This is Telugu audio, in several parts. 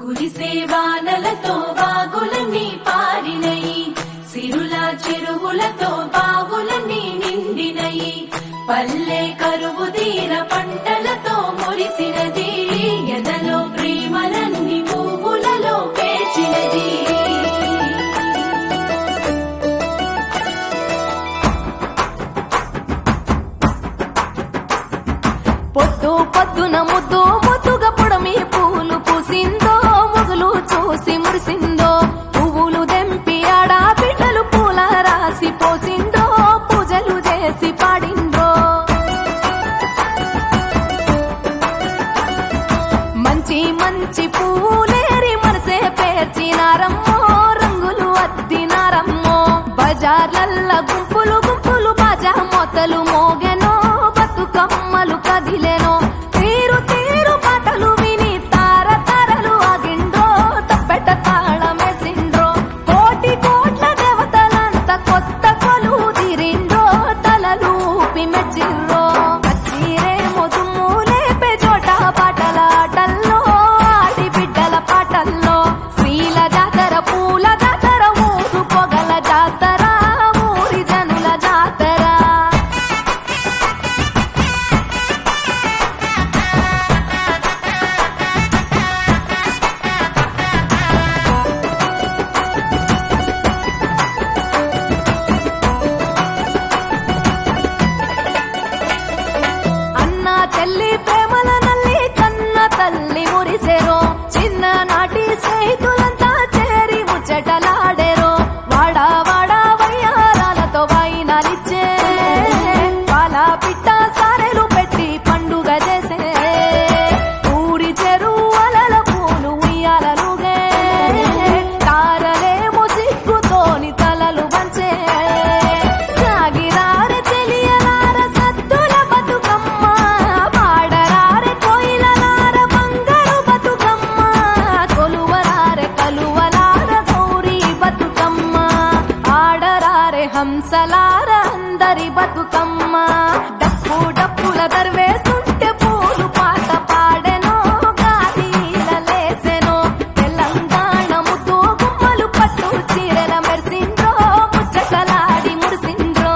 కురిసే వానలతో వాగులన్నీ పారినయి సిరుల చెరువులతో బావులన్నీ నిండినయి పల్లె కరువు తీర పంటలతో మురిసినది ఎదలో ప్రేమలన్నీ పువ్వులలో పేర్చినది పొద్దు పొద్దున ముద్దు ముద్దుగా పొడమి పూలు పూసిందో మొగులు చూసి మురిసిందో పువ్వులు దెంపి ఆడ బిడ్డలు పూల రాసి పోసిందో పూజలు చేసి పాడిందో మంచి మంచి పూలేరి మనసే పేర్చినారమ్మో రంగులు అద్దినారమ్మో బజార్లల్ల గుంపులు గుంపులు బాజా మొతలు మోగెనో బతుకమ్మలు కదిలెనో తీరు తీరు పాటలు విని తార తారలు ఆగిండ్రో తప్పెట తాళమేసిండ్రో కోటి కోట్ల దేవతలంత కొత్త కొలు తిరిండ్రో తలలు ఊపి మెచ్చిర్రో కచ్చిరేమో దుమ్ము లేపే చోట పాటల ఆటల్లో ఆడి బిడ్డల పాటల్లో స్త్రీల జాతర పూల జాతర ఊరు పొగల జాతర ఊరి జనుల జాతర అన్న చెల్లి ప్రేమల నల్లి కన్న తల్లి మురిసెరో చిన్న నాటి స్నేహితులంతా చేరి ముచ్చటలాడెరో వాడా వాడా వయ్యారాలతో వైనాలిచ్చే పాల పిట్ట సారెలు పెట్టి పండుగ చేసే ఊరి చెరువుల పూలు ఉయ్యాలలుగే తారలేమో సిగ్గుతోని తలలు వంచే సాగిరారె తెలియలార సత్తుల బతుకమ్మ పాడరారె కోయిలలార బంగారు బతుకమ్మ కొలువరారె కలువలార గౌరీ బతుకమ్మ ఆడరారె హంసలార అందరి బతుకమ్మ డప్పు డప్పుల దర్వేస్తుంటే పూలు పాట పాడెనో గాలిలలేసెనో తెలంగాణ ముద్దు గుమ్మలు పట్టు చీరల మెరిసిండ్రో ముచ్చటలాడి మురిసిండ్రో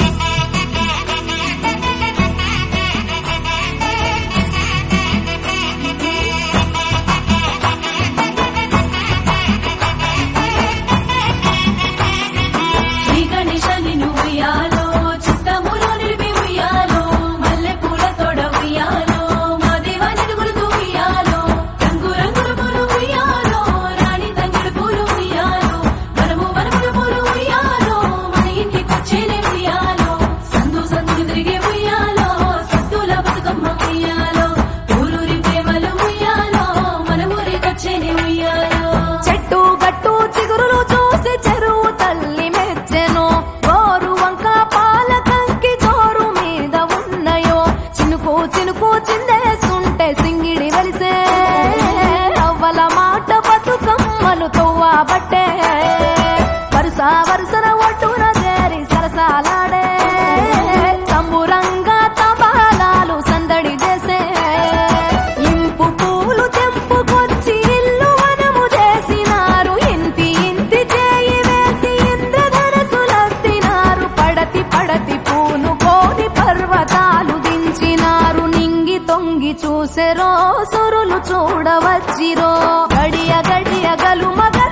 శ్రీ గణేశని ఉయ్యాలో చిత్తములో నిలిపి ఉయ్యాలో మల్లె పూల తోడ ఉయ్యాలో మా దేవాని గురుతూ ఉయ్యాలో రంగు రంగుల పూలు ఉయ్యాలో రాణి తంగుడు పూలు ఉయ్యాలో మనము మనముల పూలు ఉయ్యాలో మన ఇంటికొచ్చేనే ఉయ్యాలో సందు సందు తిరిగే ఉయ్యాలో సత్తుల బతుకమ్మ ఉయ్యాలో ఊరూరి ప్రేమలు ఉయ్యాలో మన ఊరికొచ్చేనే ఉయ్యాలో చెట్టు గట్టు చిగురులు చూసి చెరువు తల్లి మెచ్చెను గోరు వంక పాల కంకి జోరు మీద ఉన్నయో చినుకు చినుకు చిందేస్తుంటే సింగిడి వెలిసే అవ్వల మాట బతుకమ్మలు తవ్వబట్టే వరుస వరుసన ఒట్టున చేరి సరసాలాడే సంబురంగా తబాలాలు సందడి చేసే ఇంపు పూలు తెంపుకొచ్చి ఇల్లు వనము చేసినారు ఇంటి ఇంటి చేయి వేసి ఇంద్రధనసులెత్తినారు పడతి పడతి పూను కోని పర్వతాలు దించినారు నింగి తొంగి చూసెరో సురులు చూడవచ్చిరో గడియ గడియ గలు మగ